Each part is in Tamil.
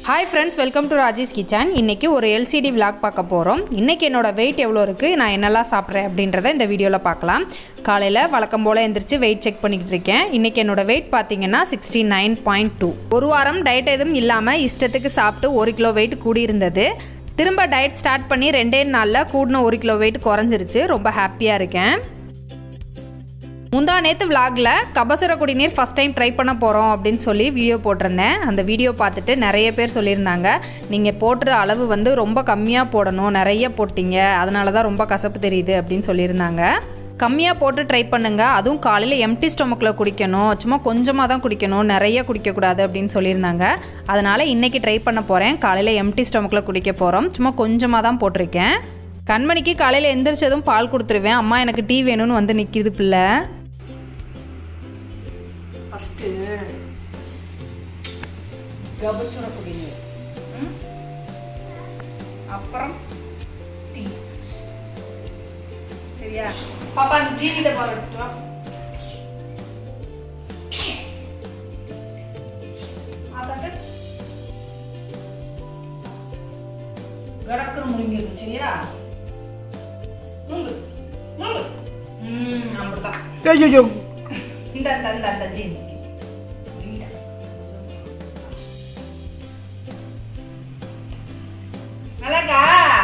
Hi friends welcome to Rajesh kitchen இன்றைக்கி ஒரு எல்சிடி விளாக் பார்க்க போகிறோம் இன்றைக்கி என்னோட வெயிட் எவ்வளோ இருக்குது நான் என்னெல்லாம் சாப்பிட்றேன் அப்படின்றத இந்த வீடியோவில் பார்க்கலாம் காலையில் வழக்கம் போல் எந்திரிச்சு வெயிட் செக் பண்ணிக்கிட்டு இருக்கேன் இன்றைக்கி என்னோட வெயிட் பார்த்தீங்கன்னா சிக்ஸ்டி நைன் பாயிண்ட் டூ ஒரு வாரம் டயட் எதுவும் இல்லாமல் இஷ்டத்துக்கு சாப்பிட்டு ஒரு கிலோ வெயிட் கூடியிருந்தது திரும்ப டயட் ஸ்டார்ட் பண்ணி ரெண்டே நாளில் கூடின ஒரு கிலோ வெயிட் குறைஞ்சிருச்சு ரொம்ப ஹாப்பியாக இருக்கேன் முந்தா நேற்று விலாகில் கபசுர குடிநீர் ஃபஸ்ட் டைம் ட்ரை பண்ண போகிறோம் அப்படின்னு சொல்லி வீடியோ போட்டிருந்தேன் அந்த வீடியோ பார்த்துட்டு நிறைய பேர் சொல்லியிருந்தாங்க நீங்கள் போட்டுற அளவு வந்து ரொம்ப கம்மியாக போடணும் நிறைய போட்டிங்க அதனால தான் ரொம்ப கசப்பு தெரியுது அப்படின்னு சொல்லியிருந்தாங்க கம்மியாக போட்டு ட்ரை பண்ணுங்க அதுவும் காலையில் எம்டி ஸ்டொமக்கில் குடிக்கணும் சும்மா கொஞ்சமாக தான் குடிக்கணும் நிறைய குடிக்கக்கூடாது அப்படின்னு சொல்லியிருந்தாங்க அதனால் இன்றைக்கி ட்ரை பண்ண போகிறேன் காலையில் எம்டி ஸ்டொமக்கில் குடிக்க போகிறோம் சும்மா கொஞ்சமாக தான் போட்டிருக்கேன் கண்மணிக்கு காலையில் எந்திரிச்சதும் பால் கொடுத்துருவேன் அம்மா எனக்கு டீ வேணும்னு வந்து நிற்கிது பிள்ளை ஃபஸ்ட்டு கபச்சுர குடிநீர் ம்? அப்புறம் டீ சரியா பாப்பா அந்த ஜீவித பாருட்டு வா ஆதாட்டு கடற்கரை முழுங்கிடும் சரியா முழுங்கு முழுங்கு ம் அப்படிதான் ஐயோ இந்த இந்த இந்த இந்த ஜீனி அழகா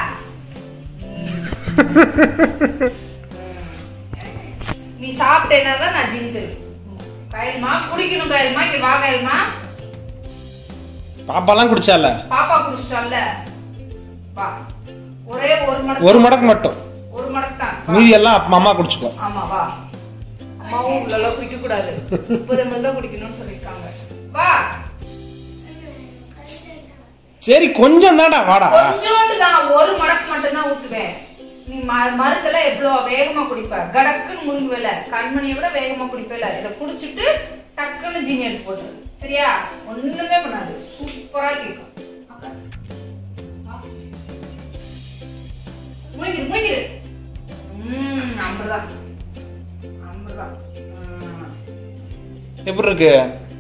நீ சாப்பிட்டேன்னா தான் நான் ஜீனி தருவேன் கயல்மா குடிக்கணும் கயல்மா இங்க வா கயல்மா பாப்பாலாம் குடிச்சால பாப்பா குடிச்சிட்டால வா ஒரே ஒரு மடக்கு ஒரு மடக்கு மட்டும் ஒரு மடக்கு தான் மீதி எல்லாம் அப்பா அம்மா குடிச்சுக்கோ ஆமா வா அம்மாவும் இவ்வளவு குடிக்க கூடாது முப்பது ml தான் குடிக்கணும்னு சொல்லிருக்காங்க வா சரி கொஞ்சம் தான்டா வாடா கொஞ்சோண்டு தான் ஒரு மடக்கு மட்டும் தான் ஊத்துவேன் நீ ம- மருந்தெல்லாம் எவ்வளவு வேகமா குடிப்ப கடக்குன்னு முழுங்குவேல கண்மணியை விட வேகமா குடிப்பேல இதை குடிச்சிட்டு டக்குன்னு ஜீனி எடுத்து போட்டுரு சரியா ஒண்ணுமே பண்ணாது சூப்பரா கேட்கும் முழுங்கிரு முழுங்கிரு ம் அம்பதுதான் அம்பதுதான் ம். எப்படி இருக்கு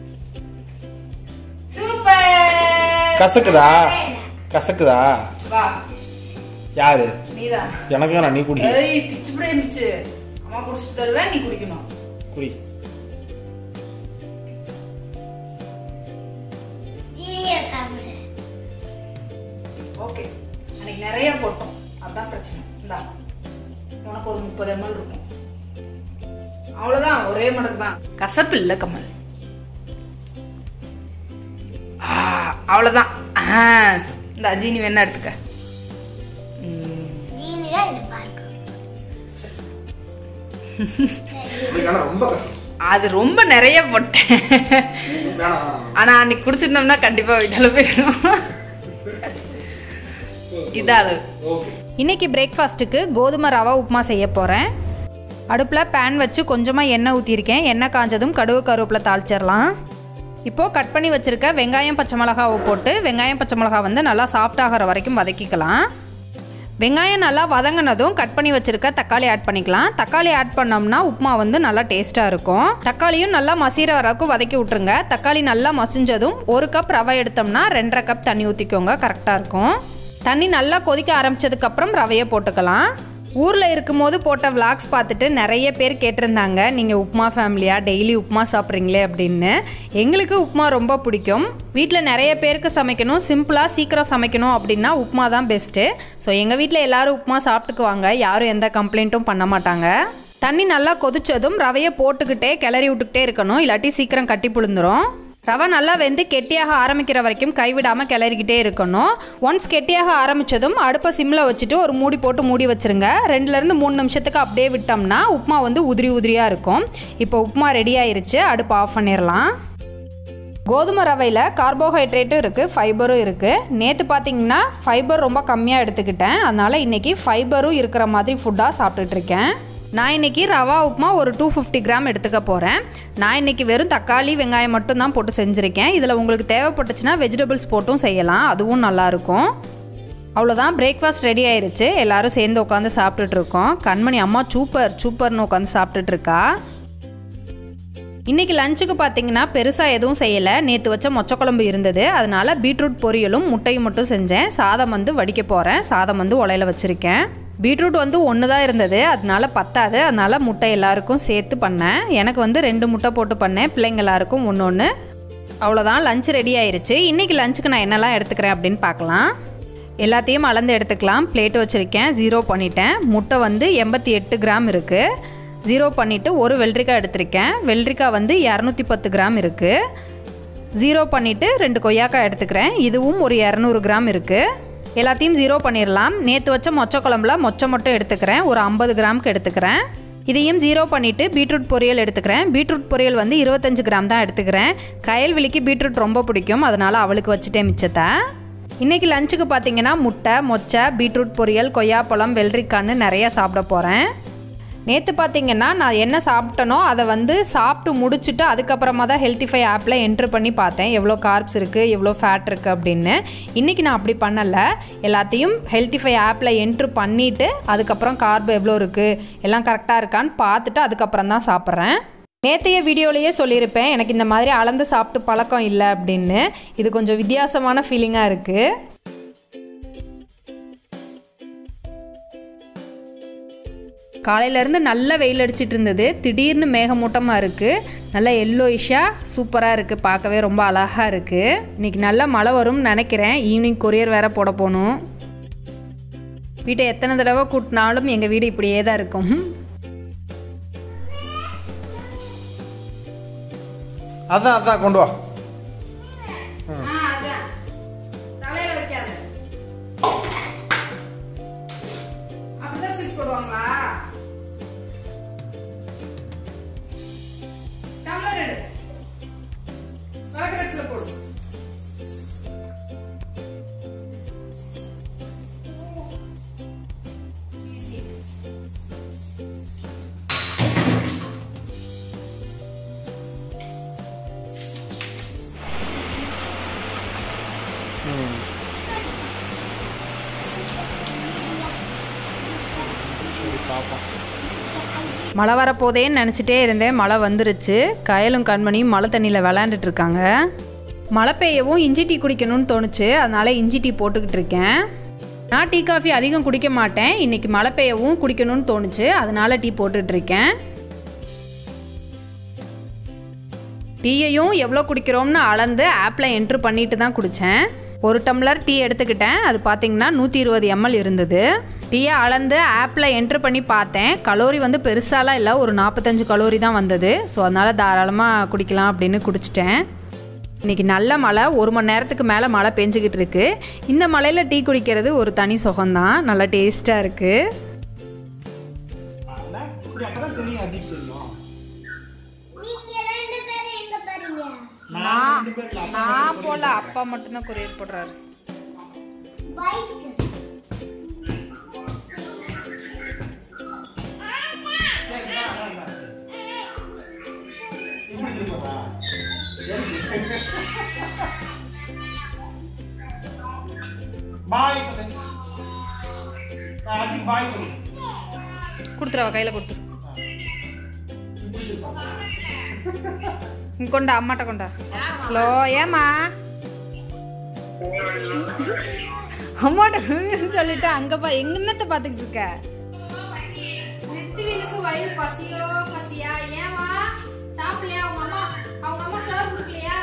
சூப்பர் கசக்குதா கசக்குதா வா யாரு நீதான் எனக்கு வேணாம் நீ குடி ஏய் பிச்சு பிடியே பிச்சு அம்மா குடிச்சு தருவேன் நீ குடிக்கணும் குடி ஓகே அன்னைக்கு நிறைய போட்டோம் அதான் பிரச்சனை இந்தா உனக்கு ஒரு முப்பது எம்எல் இருக்கும் அவ்வளவுதான் ஒரே மடக்கு தான் கசப்பு இல்ல கமல் ஆ, அவ்வளவுதான் ஆ, இந்த அஜினி வேணா எடுத்துக்க ம், ரொம்ப கஷ்டம் அது ரொம்ப நிறைய போட்டேன் ஆனா அன்னைக்கு குடிச்சிருந்தோம்னா கண்டிப்பா வீட்டால போயிடும் இதாளு இன்னைக்கு பிரேக்ஃபாஸ்ட்டுக்கு கோதுமை ரவா உப்புமா செய்ய போகிறேன் அடுப்பில் பேன் வச்சு கொஞ்சமாக எண்ணெய் ஊற்றிருக்கேன் எண்ணெய் காஞ்சதும் கடுகு கருவேப்பிலை தாளிச்சிடலாம் இப்போது கட் பண்ணி வச்சுருக்க வெங்காயம் பச்சை மிளகாவை போட்டு வெங்காயம் பச்சை மிளகா வந்து நல்லா சாஃப்ட் ஆகிற வரைக்கும் வதக்கிக்கலாம் வெங்காயம் நல்லா வதங்கினதும் கட் பண்ணி வச்சுருக்க தக்காளி ஆட் பண்ணிக்கலாம் தக்காளி ஆட் பண்ணோம்னா உப்புமா வந்து நல்லா டேஸ்ட்டாக இருக்கும் தக்காளியும் நல்லா மசீர வரைக்கும் வதக்கி விட்ருங்க தக்காளி நல்லா மசிஞ்சதும் ஒரு கப் ரவை எடுத்தோம்னா ரெண்டரை கப் தண்ணி ஊற்றிக்கோங்க கரெக்டாக இருக்கும் தண்ணி நல்லா கொதிக்க ஆரம்பிச்சதுக்கப்புறம் ரவையை போட்டுக்கலாம் ஊரில் இருக்கும்போது போட்ட விளாக்ஸ் பார்த்துட்டு நிறைய பேர் கேட்டிருந்தாங்க நீங்கள் உப்புமா ஃபேமிலியா டெய்லி உப்புமா சாப்பிட்றீங்களே அப்படின்னு எங்களுக்கு உப்புமா ரொம்ப பிடிக்கும் வீட்டில் நிறைய பேருக்கு சமைக்கணும் சிம்பிளாக சீக்கிரம் சமைக்கணும் அப்படின்னா உப்புமா தான் பெஸ்ட்டு ஸோ எங்கள் வீட்டில் எல்லாரும் உப்புமா சாப்பிட்டுக்குவாங்க யாரும் எந்த கம்ப்ளைண்ட்டும் பண்ண மாட்டாங்க தண்ணி நல்லா கொதிச்சதும் ரவையை போட்டுக்கிட்டே கிளறி விட்டுக்கிட்டே இருக்கணும் இல்லாட்டி சீக்கிரம் கட்டி புழுந்துரும் ரவை நல்லா வெந்து கெட்டியாக ஆரம்பிக்கிற வரைக்கும் கைவிடாமல் கிளறிக்கிட்டே இருக்கணும் ஒன்ஸ் கெட்டியாக ஆரம்பித்ததும் அடுப்பை சிம்மில் வச்சுட்டு ஒரு மூடி போட்டு மூடி வச்சுருங்க ரெண்டுலேருந்து மூணு நிமிஷத்துக்கு அப்படியே விட்டோம்னா உப்புமா வந்து உதிரி உதிரியாக இருக்கும் இப்போ உப்புமா ரெடி ஆயிருச்சு அடுப்பு ஆஃப் பண்ணிடலாம் கோதுமை ரவையில் கார்போஹைட்ரேட்டும் இருக்குது ஃபைபரும் இருக்குது நேற்று பார்த்தீங்கன்னா ஃபைபர் ரொம்ப கம்மியாக எடுத்துக்கிட்டேன் அதனால் இன்றைக்கி ஃபைபரும் இருக்கிற மாதிரி ஃபுட்டாக சாப்பிட்டுட்ருக்கேன் நான் இன்றைக்கி ரவா உப்புமா ஒரு டூ ஃபிஃப்டி கிராம் எடுத்துக்க போகிறேன் நான் இன்றைக்கி வெறும் தக்காளி வெங்காயம் மட்டும் தான் போட்டு செஞ்சுருக்கேன் இதில் உங்களுக்கு தேவைப்பட்டுச்சுன்னா வெஜிடபிள்ஸ் போட்டும் செய்யலாம் அதுவும் நல்லாயிருக்கும் அவ்வளோதான் பிரேக்ஃபாஸ்ட் ரெடி ஆயிருச்சு எல்லாரும் சேர்ந்து உட்காந்து சாப்பிட்டுட்டு இருக்கோம் கண்மணி அம்மா சூப்பர் சூப்பர்னு உட்காந்து சாப்பிட்டுட்டு இருக்கா இன்றைக்கி லஞ்சுக்கு பார்த்தீங்கன்னா பெருசாக எதுவும் செய்யலை நேற்று வச்ச மொச்சக்குழம்பு இருந்தது அதனால பீட்ரூட் பொரியலும் முட்டையும் மட்டும் செஞ்சேன் சாதம் வந்து வடிக்க போகிறேன் சாதம் வந்து உலையில வச்சுருக்கேன் பீட்ரூட் வந்து ஒன்று தான் இருந்தது அதனால பத்தாது அதனால முட்டை எல்லாருக்கும் சேர்த்து பண்ணேன் எனக்கு வந்து ரெண்டு முட்டை போட்டு பண்ணேன் பிள்ளைங்க எல்லாருக்கும் ஒன்று ஒன்று அவ்வளோதான் லஞ்ச் ரெடி ஆயிருச்சு இன்றைக்கி லஞ்சுக்கு நான் என்னெல்லாம் எடுத்துக்கிறேன் அப்படின்னு பார்க்கலாம் எல்லாத்தையும் அளந்து எடுத்துக்கலாம் பிளேட் வச்சுருக்கேன் ஜீரோ பண்ணிட்டேன் முட்டை வந்து எண்பத்தி எட்டு கிராம் இருக்குது ஜீரோ பண்ணிவிட்டு ஒரு வெள்ளரிக்காய் எடுத்திருக்கேன் வெள்ளரிக்காய் வந்து இரநூத்தி பத்து கிராம் இருக்குது ஜீரோ பண்ணிவிட்டு ரெண்டு கொய்யாக்காய் எடுத்துக்கிறேன் இதுவும் ஒரு இரநூறு கிராம் இருக்குது எல்லாத்தையும் ஜீரோ பண்ணிடலாம் நேற்று வச்ச மொச்சை குழம்புல மொச்சை மட்டும் எடுத்துக்கிறேன் ஒரு ஐம்பது கிராமுக்கு எடுத்துக்கிறேன் இதையும் ஜீரோ பண்ணிவிட்டு பீட்ரூட் பொரியல் எடுத்துக்கிறேன் பீட்ரூட் பொரியல் வந்து இருபத்தஞ்சு கிராம் தான் எடுத்துக்கிறேன் கயல்விழிக்கு பீட்ரூட் ரொம்ப பிடிக்கும் அதனால் அவளுக்கு வச்சுட்டேன் மிச்சத்தை இன்றைக்கி லஞ்சுக்கு பார்த்தீங்கன்னா முட்டை மொச்சை பீட்ரூட் பொரியல் கொய்யாப்பழம் வெள்ளரிக்கான்னு நிறையா சாப்பிட போகிறேன் நேற்று பார்த்தீங்கன்னா நான் என்ன சாப்பிட்டனோ அதை வந்து சாப்பிட்டு முடிச்சுட்டு அதுக்கப்புறமா தான் ஹெல்த்திஃபை ஆப்பில் என்ட்ரு பண்ணி பார்த்தேன் எவ்வளோ கார்ப்ஸ் இருக்குது எவ்வளோ ஃபேட் இருக்குது அப்படின்னு இன்றைக்கி நான் அப்படி பண்ணலை எல்லாத்தையும் ஹெல்த்திஃபை ஆப்பில் என்ட்ரு பண்ணிவிட்டு அதுக்கப்புறம் கார்ப் எவ்வளோ இருக்குது எல்லாம் கரெக்டாக இருக்கான்னு பார்த்துட்டு அதுக்கப்புறம் தான் சாப்பிட்றேன் நேற்றைய வீடியோலேயே சொல்லியிருப்பேன் எனக்கு இந்த மாதிரி அளந்து சாப்பிட்டு பழக்கம் இல்லை அப்படின்னு இது கொஞ்சம் வித்தியாசமான ஃபீலிங்காக இருக்குது காலையிலேருந்து நல்ல வெயில் அடிச்சிட்டு இருந்தது திடீர்னு மேகமூட்டமாக இருக்குது நல்லா எல்லோயிஷாக சூப்பராக இருக்குது பார்க்கவே ரொம்ப அழகாக இருக்குது இன்றைக்கி நல்லா மழை வரும்னு நினைக்கிறேன் ஈவினிங் கொரியர் வேற போட போகணும் வீட்டை எத்தனை தடவை கூட்டினாலும் எங்கள் வீடு இப்படியே தான் இருக்கும் அதான் அதான் கொண்டு வா தலையில் வைக்காத அப்படிதான் ஸ்விட்ச் போடுவாங்களா டம்ளர் எடு விளக்கரத்துல போடு மழை வரப்போதேன்னு நினச்சிட்டே இருந்தேன் மழை வந்துருச்சு கயலும் கண்மணியும் மழை தண்ணியில் விளையாண்டுட்டு இருக்காங்க மழை பெய்யவும் இஞ்சி டீ குடிக்கணும்னு தோணுச்சு அதனால இஞ்சி டீ போட்டுக்கிட்டு இருக்கேன் நான் டீ காஃபி அதிகம் குடிக்க மாட்டேன் இன்னைக்கு மழை பெய்யவும் குடிக்கணும்னு தோணுச்சு அதனால டீ போட்டுட்டு இருக்கேன் டீயையும் எவ்வளோ குடிக்கிறோம்னு அளந்து ஆப்பில் என்ட்ரு பண்ணிட்டு தான் குடித்தேன் ஒரு டம்ளர் டீ எடுத்துக்கிட்டேன் அது பார்த்தீங்கன்னா நூற்றி இருபது எம்எல் இருந்தது டீயை அளந்து ஆப்பில் என்ட்ரு பண்ணி பார்த்தேன் கலோரி வந்து பெருசாலாம் இல்லை ஒரு நாற்பத்தஞ்சு கலோரி தான் வந்தது ஸோ அதனால் தாராளமாக குடிக்கலாம் அப்படின்னு குடிச்சிட்டேன் இன்றைக்கி நல்ல மழை ஒரு மணி நேரத்துக்கு மேலே மழை பெஞ்சிக்கிட்டு இருக்கு இந்த மழையில் டீ குடிக்கிறது ஒரு தனி சுகம்தான் நல்லா டேஸ்ட்டாக இருக்குது இப்படி அப்பதான் தெரியும் அஜித் தெரியும் நீங்க ரெண்டு பேரும் எங்க போறீங்க நான் ரெண்டு பேர் இல்ல, அப்பா நான் போல அப்பா மட்டும்தான் கொரியர் போடுறாரு பைக் எப்படி திரும்பவா? பாய் சொல்லு ஆ, அஜித் பாய் சொல்லு கொடுத்துருவா கையில் கொடுத்துரு இங்க கொண்டா அம்மாட்ட கொண்டா ஹலோ ஏமா அம்மாட்ட சொல்லிட்டு அங்க பா எங்கன்னத்த பாத்துக்கிட்டு இருக்க வயிறு பசியோ பசியா ஏமா சாப்பிடலையா அவங்க அம்மா அவங்க அம்மா சோறு கொடுக்கலையா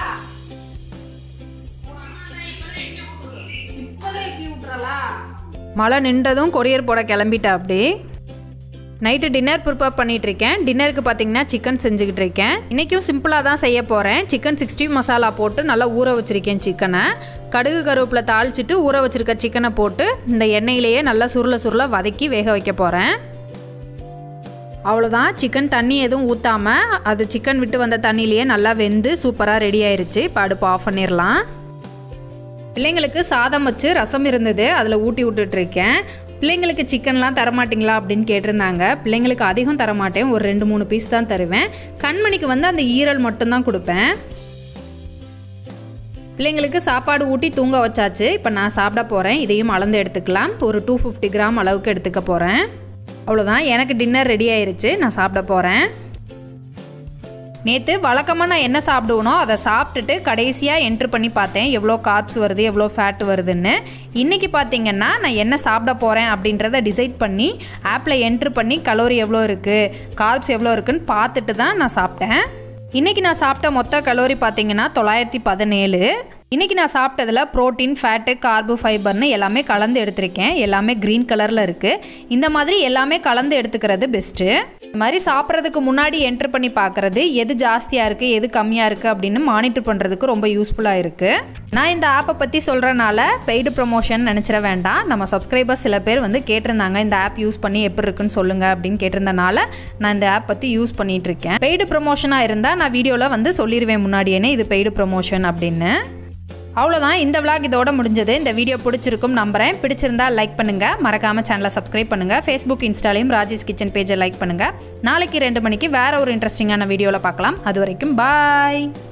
இப்பதான் இட்லி விட்டுறலா மழை நின்றதும் கொரியர் போட கிளம்பிட்டா அப்படி நைட்டு டின்னர் ப்ரிப்பேர் பண்ணிட்டு இருக்கேன் டின்னருக்கு பார்த்தீங்கன்னா சிக்கன் செஞ்சுக்கிட்டு இருக்கேன் இன்றைக்கும் சிம்பிளாக தான் செய்ய போகிறேன் சிக்கன் சிக்ஸ்டி மசாலா போட்டு நல்லா ஊற வச்சுருக்கேன் சிக்கனை கடுகு கருவேப்பிலை தாளிச்சிட்டு ஊற வச்சுருக்க சிக்கனை போட்டு இந்த எண்ணெயிலேயே நல்லா சுருள சுருள வதக்கி வேக வைக்க போகிறேன் அவ்வளோதான் சிக்கன் தண்ணி எதுவும் ஊற்றாமல் அது சிக்கன் விட்டு வந்த தண்ணியிலேயே நல்லா வெந்து சூப்பராக ரெடி ஆயிருச்சு இப்போ அடுப்பு ஆஃப் பண்ணிடலாம் பிள்ளைங்களுக்கு சாதம் வச்சு ரசம் இருந்தது அதில் ஊட்டி விட்டுட்ருக்கேன் பிள்ளைங்களுக்கு சிக்கன்லாம் தரமாட்டிங்களா அப்படின்னு கேட்டிருந்தாங்க பிள்ளைங்களுக்கு அதிகம் தரமாட்டேன் ஒரு ரெண்டு மூணு பீஸ் தான் தருவேன் கண்மணிக்கு வந்து அந்த ஈரல் மட்டும்தான் கொடுப்பேன் பிள்ளைங்களுக்கு சாப்பாடு ஊட்டி தூங்க வச்சாச்சு இப்போ நான் சாப்பிட போகிறேன் இதையும் அளந்து எடுத்துக்கலாம் ஒரு டூ ஃபிஃப்டி கிராம் அளவுக்கு எடுத்துக்க போகிறேன் அவ்வளோதான் எனக்கு டின்னர் ரெடி ஆயிருச்சு நான் சாப்பிட போகிறேன் நேற்று வழக்கமாக நான் என்ன சாப்பிடுவனோ அதை சாப்பிட்டுட்டு கடைசியாக என்ட்ரு பண்ணி பார்த்தேன் எவ்வளோ கார்ப்ஸ் வருது எவ்வளோ ஃபேட் வருதுன்னு இன்றைக்கி பார்த்தீங்கன்னா நான் என்ன சாப்பிட போகிறேன் அப்படின்றத டிசைட் பண்ணி ஆப்பில் என்ட்ரு பண்ணி கலோரி எவ்வளோ இருக்குது கார்ப்ஸ் எவ்வளோ இருக்குன்னு பார்த்துட்டு தான் நான் சாப்பிட்டேன் இன்றைக்கி நான் சாப்பிட்ட மொத்த கலோரி பார்த்தீங்கன்னா தொள்ளாயிரத்தி பதினேழு இன்றைக்கி நான் சாப்பிட்டதில் ப்ரோட்டீன் ஃபேட்டு கார்போ ஃபைபர்னு எல்லாமே கலந்து எடுத்திருக்கேன் எல்லாமே க்ரீன் கலரில் இருக்குது இந்த மாதிரி எல்லாமே கலந்து எடுத்துக்கிறது பெஸ்ட்டு இந்த மாதிரி சாப்பிட்றதுக்கு முன்னாடி என்ட்ரு பண்ணி பார்க்குறது எது ஜாஸ்தியாக இருக்குது எது கம்மியாக இருக்குது அப்படின்னு மானிட்டர் பண்ணுறதுக்கு ரொம்ப யூஸ்ஃபுல்லாக இருக்குது நான் இந்த ஆப்பை பற்றி சொல்கிறனால பெய்டு ப்ரொமோஷன் நினச்சிட வேண்டாம் நம்ம சப்ஸ்கிரைபர்ஸ் சில பேர் வந்து கேட்டிருந்தாங்க இந்த ஆப் யூஸ் பண்ணி எப்படி இருக்குன்னு சொல்லுங்கள் அப்படின்னு கேட்டிருந்தனால நான் இந்த ஆப் பற்றி யூஸ் பண்ணிகிட்டு இருக்கேன் பெய்டு ப்ரொமோஷனாக இருந்தால் நான் வீடியோவில் வந்து சொல்லிடுவேன் முன்னாடியே இது பெய்டு ப்ரொமோஷன் அப்படின்னு அவ்வளோதான் இந்த விளாக் இதோட முடிஞ்சது இந்த வீடியோ பிடிச்சிருக்கும் நம்புறேன் பிடிச்சிருந்தா லைக் பண்ணுங்க மறக்காம சேனலை சப்ஸ்கிரைப் பண்ணுங்க ஃபேஸ்புக் இன்ஸ்டாலையும் ராஜேஷ் கிச்சன் பேஜை லைக் பண்ணுங்க நாளைக்கு ரெண்டு மணிக்கு வேற ஒரு இன்ட்ரெஸ்டிங்கான வீடியோவில் பார்க்கலாம் அது வரைக்கும் பாய்